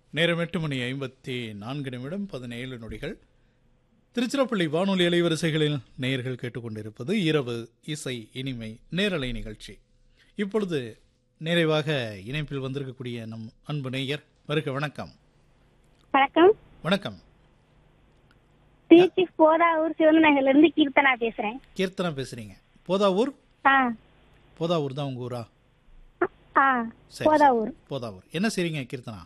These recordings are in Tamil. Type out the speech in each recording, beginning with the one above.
நேரம் எட்டு மணி ஐம்பத்தி நான்கு நிமிடம் பதினேழு நொடிகள் திருச்சிராப்பள்ளி வானொலி அலைவரிசைகளில் நேயர்கள் கேட்டுக்கொண்டிருப்பது இரவு இசை இனிமை நேரலை நிகழ்ச்சி இப்பொழுது நிறைவாக இணைப்பில் வந்திருக்கக்கூடிய நம் அன்பு நேயர் வருக வணக்கம் வணக்கம் வணக்கம் திருச்சி போதாவூர் சிவநகர்ல இருந்து கீர்த்தனா பேசுறேன் கீர்த்தனா பேசுறீங்க போதாவூர் ஆ போதாவூர் தான் உங்க ஊரா ஆ சரி, போதாவூர் போதாவூர் என்ன செய்றீங்க கீர்த்தனா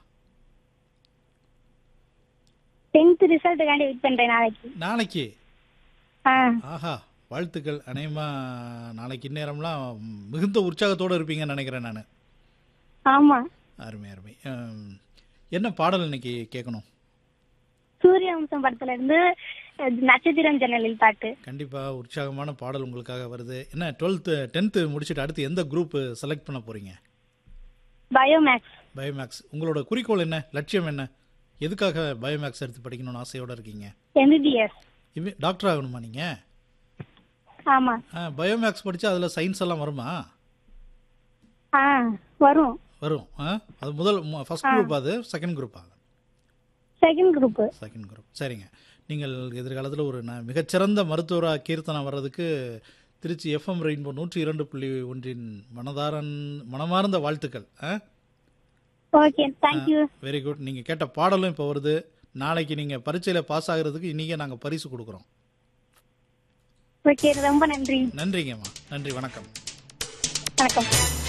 டென்த் ரிசல்ட்டுக்காண்டி வெயிட் பண்றேன் நாளைக்கு நாளைக்கு ஆ ஆஹா வாழ்த்துக்கள் அநேகமா நாளைக்கு இந்நேரம்லாம் மிகுந்த உற்சாகத்தோடு இருப்பீங்கன்னு நினைக்கிறேன் நான் ஆமா அருமை அருமை அம், என்ன பாடல் இன்னைக்கு கேட்கணும் சூரிய வம்சம் படத்துல இருந்து அஹ், நட்சத்திரம் ஜன்னலில் பாட்டு கண்டிப்பாக உற்சாகமான பாடல் உங்களுக்காக வருது என்ன டுவெல்த்து டென்த்து முடிச்சுட்டு அடுத்து எந்த குரூப் செலக்ட் பண்ண போறீங்க பயோமேக்ஸ் பயோமேக்ஸ் உங்களோட குறிக்கோள் என்ன லட்சியம் என்ன எதுக்காக பயோமேக்ஸ் எடுத்து படிக்கணும்னு ஆசையோட இருக்கீங்க எம்பிபிஎஸ் இவ டாக்டர் ஆகணுமா நீங்கள் ஆமா பயோமேக்ஸ் படித்தா அதில் சயின்ஸ் எல்லாம் வருமா ஆ வரும் வரும் ஆ அது முதல் ஃபர்ஸ்ட் குரூப் அது செகண்ட் குரூப்பா செகண்ட் குரூப் செகண்ட் குரூப் சரிங்க நீங்கள் எதிர்காலத்தில் ஒரு ந- மிகச்சிறந்த மருத்துவராக கீர்த்தனா வர்றதுக்கு திருச்சி எஃப்எம் ரெயின்போ நூற்றி இரண்டு புள்ளி ஒன்றின் மனதாரன் மனமார்ந்த வாழ்த்துக்கள் ஓகே தேங்க்யூ வெரி குட் நீங்கள் கேட்ட பாடலும் இப்போ வருது நாளைக்கு நீங்கள் பரீட்சையில் பாஸ் ஆகிறதுக்கு இன்றைக்கே நாங்கள் பரிசு கொடுக்குறோம் ஓகே ரொம்ப நன்றி நன்றிங்கம்மா நன்றி வணக்கம் வணக்கம்